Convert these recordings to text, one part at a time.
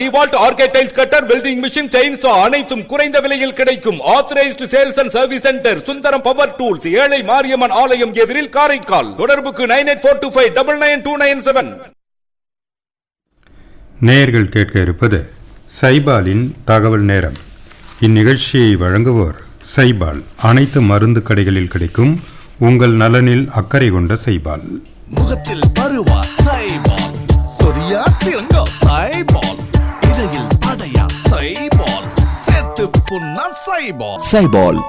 Walt ஆர்கேடைல்ஸ் cutter welding machine chainsaw அனைத்தும் குறைந்த விலையில் கிடைக்கும் authorised sales and service centre Sundaram power tools ஏழை மாரியம்மன் ஆலயம் எதிரில் காரைக்கால் தொடர்புக்கு nine eight four two five double nine two nine seven நேயர்கள் கேட்க இருப்பது சைபாலின் தகவல் நேரம் இந்நிகழ்ச்சியை வழங்குவோர் சைபால் அனைத்து மருந்து கடைகளில் கிடைக்கும் உங்கள் நலனில் அக்கறை கொண்ட சைபால் முகத்தில் பருவா சைபால் சொரியா சிறங்கா சைபால் இடையில் அடையா சைபால் சேர்த்து புண்ணா சைபால் சைபால்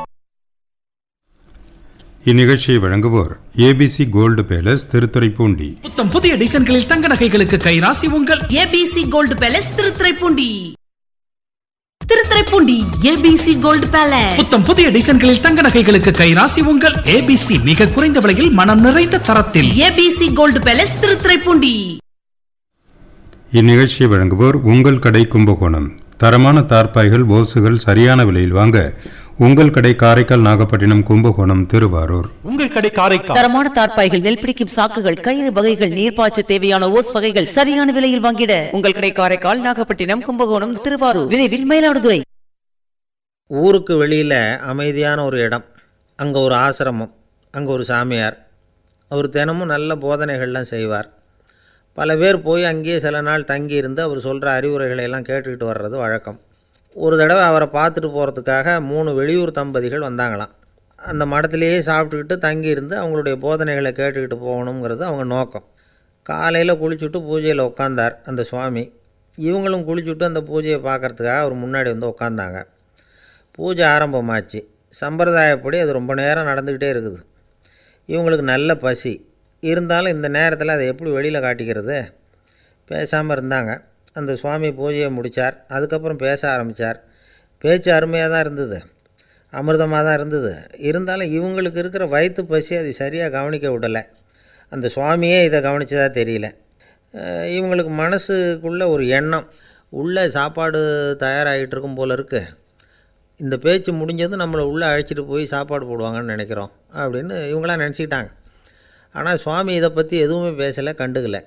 இந்நிகழ்ச்சியை வழங்குவோர் ஏபிசி கோல்டு பேலஸ் திருத்துறைப்பூண்டி புத்தம் புதிய டிசைன்களில் தங்க நகைகளுக்கு கைராசி உங்கள் ABC gold palace Thiruthuraipoondi Thiruthuraipoondi ABC gold palace புத்தம் புதிய டிசைன்களில் தங்க நகைகளுக்கு கைராசி உங்கள் ஏபிசி மிக குறைந்த விலையில் மனம் நிறைந்த தரத்தில் ஏபிசி கோல்டு பேலஸ் திருத்துறைப்பூண்டி இந்நிகழ்ச்சியை வழங்குவோர் உங்கள் கடை கும்பகோணம் தரமான தார்ப்பாய்கள் ஓசுகள் சரியான விலையில் வாங்க உங்கள் கடை காரைக்கால் நாகப்பட்டினம் கும்பகோணம் திருவாரூர் உங்கள் கடை காரைக்கால் தரமான தார்ப்பாய்கள் நெல் பிடிக்கும் சாக்குகள் கயிறு வகைகள் நீர்ப்பாய்ச்ச தேவையான ஓஸ் வகைகள் சரியான விலையில் வாங்கிட உங்கள் கடை காரைக்கால் நாகப்பட்டினம் கும்பகோணம் திருவாரூர் விரைவில் மயிலாடுதுறை ஊருக்கு வெளியில் அமைதியான ஒரு இடம் அங்கே ஒரு ஆசிரமம் அங்கே ஒரு சாமியார் அவர் தினமும் நல்ல போதனைகள்லாம் செய்வார் பல பேர் போய் அங்கேயே சில நாள் தங்கி இருந்து அவர் சொல்கிற அறிவுரைகளை எல்லாம் கேட்டுக்கிட்டு வர்றது வழக்கம் ஒரு தடவை அவரை பார்த்துட்டு போகிறதுக்காக மூணு வெளியூர் தம்பதிகள் வந்தாங்களாம் அந்த மடத்திலேயே சாப்பிட்டுக்கிட்டு தங்கி இருந்து அவங்களுடைய போதனைகளை கேட்டுக்கிட்டு போகணுங்கிறது அவங்க நோக்கம் காலையில் குளிச்சுட்டு பூஜையில் உட்காந்தார் அந்த சுவாமி இவங்களும் குளிச்சுட்டு அந்த பூஜையை பார்க்கறதுக்காக அவர் முன்னாடி வந்து உட்காந்தாங்க பூஜை ஆரம்பமாச்சு சம்பிரதாயப்படி அது ரொம்ப நேரம் நடந்துக்கிட்டே இருக்குது இவங்களுக்கு நல்ல பசி இருந்தாலும் இந்த நேரத்தில் அதை எப்படி வெளியில் காட்டிக்கிறது பேசாமல் இருந்தாங்க அந்த சுவாமி பூஜையை முடித்தார் அதுக்கப்புறம் பேச ஆரம்பித்தார் பேச்சு அருமையாக தான் இருந்தது அமிர்தமாக தான் இருந்தது இருந்தாலும் இவங்களுக்கு இருக்கிற வயிற்று பசி அது சரியாக கவனிக்க விடலை அந்த சுவாமியே இதை கவனிச்சதா தெரியல அஹ் இவங்களுக்கு மனசுக்குள்ள ஒரு எண்ணம் உள்ளே சாப்பாடு தயாராகிட்டு இருக்கும் போல இருக்குது இந்த பேச்சு முடிஞ்சதும் நம்மளை உள்ளே அழைச்சிட்டு போய் சாப்பாடு போடுவாங்கன்னு நினைக்கிறோம் அப்படின்னு இவங்களாம் நினச்சிக்கிட்டாங்க ஆனால் சுவாமி இதை பற்றி எதுவுமே பேசலை கண்டுக்கலை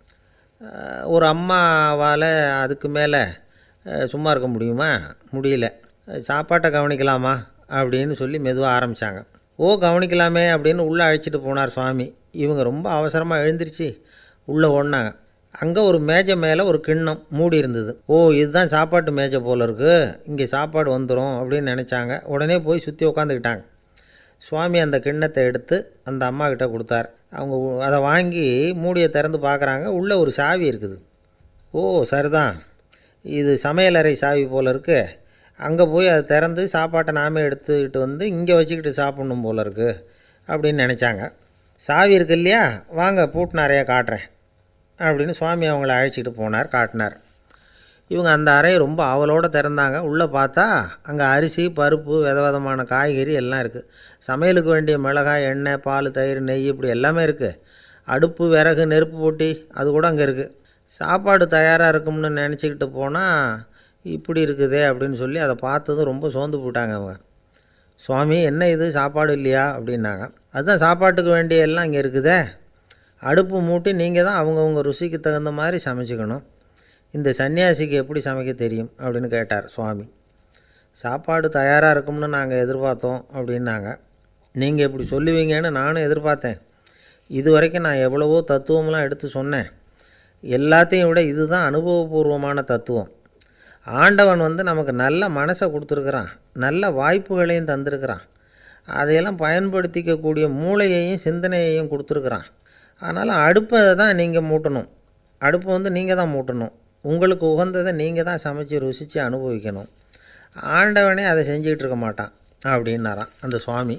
அஹ் ஒரு அம்மாவால் அதுக்கு மேலே அஹ் சும்மா இருக்க முடியுமா முடியல அஹ் சாப்பாட்டை கவனிக்கலாமா அப்படின்னு சொல்லி மெதுவாக ஆரம்பித்தாங்க ஓ கவனிக்கலாமே அப்படின்னு உள்ளே அழைச்சிட்டு போனார் சுவாமி இவங்க ரொம்ப அவசரமாக எழுந்திருச்சு உள்ளே ஓடினாங்க அங்கே ஒரு மேஜை மேலே ஒரு கிண்ணம் மூடி இருந்தது ஓ இதுதான் சாப்பாட்டு மேஜை போல் இருக்குது இங்கே சாப்பாடு வந்துடும் அப்படின்னு நினச்சாங்க உடனே போய் சுற்றி உட்காந்துக்கிட்டாங்க சுவாமி அந்த கிண்ணத்தை எடுத்து அந்த அம்மா கிட்ட கொடுத்தார் அவங்க உ- அதை வாங்கி மூடியை திறந்து பார்க்குறாங்க உள்ளே ஒரு சாவி இருக்குது ஓ சரிதான் இது சமையலறை சாவி போல் இருக்கு அங்கே போய் அதை திறந்து சாப்பாட்டை நாமே எடுத்துக்கிட்டு வந்து இங்கே வச்சுக்கிட்டு சாப்பிட்ணும் போல் இருக்குது அப்படின்னு நினச்சாங்க சாவி இருக்கு இல்லையா வாங்க பூட்டு நிறையா காட்டுறேன் அப்படின்னு சுவாமி அவங்கள அழைச்சிட்டு போனார் காட்டினார் இவங்க அந்த அறையை ரொம்ப ஆவலோடு திறந்தாங்க உள்ளே பார்த்தா அங்கே அரிசி பருப்பு விதவிதமான காய்கறி எல்லாம் இருக்குது சமையலுக்கு வேண்டிய மிளகாய் எண்ணெய் பால் தயிர் நெய் இப்படி எல்லாமே இருக்குது அடுப்பு விறகு நெருப்பு போட்டி அது கூட அங்கே இருக்குது சாப்பாடு தயாராக இருக்கும்னு நினச்சிக்கிட்டு போனால் இப்படி இருக்குதே அப்படின்னு சொல்லி அதை பார்த்ததும் ரொம்ப சோர்ந்து போட்டாங்க அவங்க சுவாமி என்ன இது சாப்பாடு இல்லையா அப்படின்னாங்க அதுதான் சாப்பாட்டுக்கு வேண்டிய எல்லாம் இங்கே இருக்குதே அடுப்பு மூட்டி நீங்கள் தான் அவங்கவுங்க ருசிக்கு தகுந்த மாதிரி சமைச்சுக்கணும் இந்த சன்னியாசிக்கு எப்படி சமைக்க தெரியும் அப்படின்னு கேட்டார் சுவாமி சாப்பாடு தயாராக இருக்கும்னு நாங்கள் எதிர்பார்த்தோம் அப்படின்னாங்க நீங்கள் இப்படி சொல்லுவீங்கன்னு நானும் எதிர்பார்த்தேன் இது வரைக்கும் நான் எவ்வளவோ தத்துவம்லாம் எடுத்து சொன்னேன் எல்லாத்தையும் விட இதுதான் அனுபவபூர்வமான தத்துவம் ஆண்டவன் வந்து நமக்கு நல்ல மனசை கொடுத்துருக்குறான் நல்ல வாய்ப்புகளையும் தந்திருக்கிறான் அதையெல்லாம் பயன்படுத்திக்கக்கூடிய மூளையையும் சிந்தனையையும் கொடுத்துருக்குறான் அதனால் அடுப்பை தான் நீங்கள் மூட்டணும் அடுப்பை வந்து நீங்கள் தான் மூட்டணும் உங்களுக்கு உகந்ததை நீங்கள் தான் சமைச்சு ருசித்து அனுபவிக்கணும் ஆண்டவனே அதை செஞ்சுக்கிட்டு இருக்க மாட்டான் அப்படின்னாராம் அந்த சுவாமி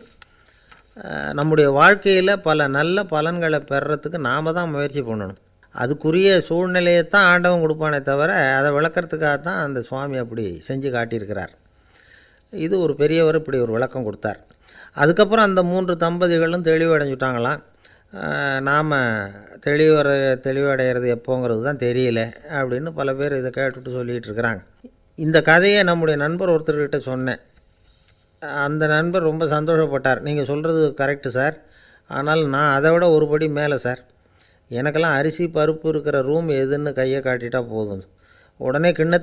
அஹ் நம்முடைய வாழ்க்கையில் பல நல்ல பலன்களை பெறுறதுக்கு நாம் தான் முயற்சி பண்ணணும் அதுக்குரிய சூழ்நிலையை தான் ஆண்டவன் கொடுப்பானே தவிர அதை விளக்கறதுக்காக தான் அந்த சுவாமி அப்படி செஞ்சு காட்டியிருக்கிறார் இது ஒரு பெரியவர் இப்படி ஒரு விளக்கம் கொடுத்தார் அதுக்கப்புறம் அந்த மூன்று தம்பதிகளும் தெளிவடைஞ்சுட்டாங்களாம் நாம் தெளிவர தெளிவடைகிறது எப்போங்கிறது தான் தெரியல அப்படின்னு பல பேர் இதை கேட்டுட்டு சொல்லிகிட்டு இருக்கிறாங்க இந்த கதையை நம்முடைய நண்பர் ஒருத்தர்கிட்ட சொன்னேன் அந்த நண்பர் ரொம்ப சந்தோஷப்பட்டார் நீங்கள் சொல்கிறது கரெக்டு சார் ஆனால் நான் அதை விட ஒரு படி மேலே சார் எனக்கெல்லாம் அரிசி பருப்பு இருக்கிற ரூம் எதுன்னு கையை காட்டிட்டா போதும் உடனே கிண்ணத்தை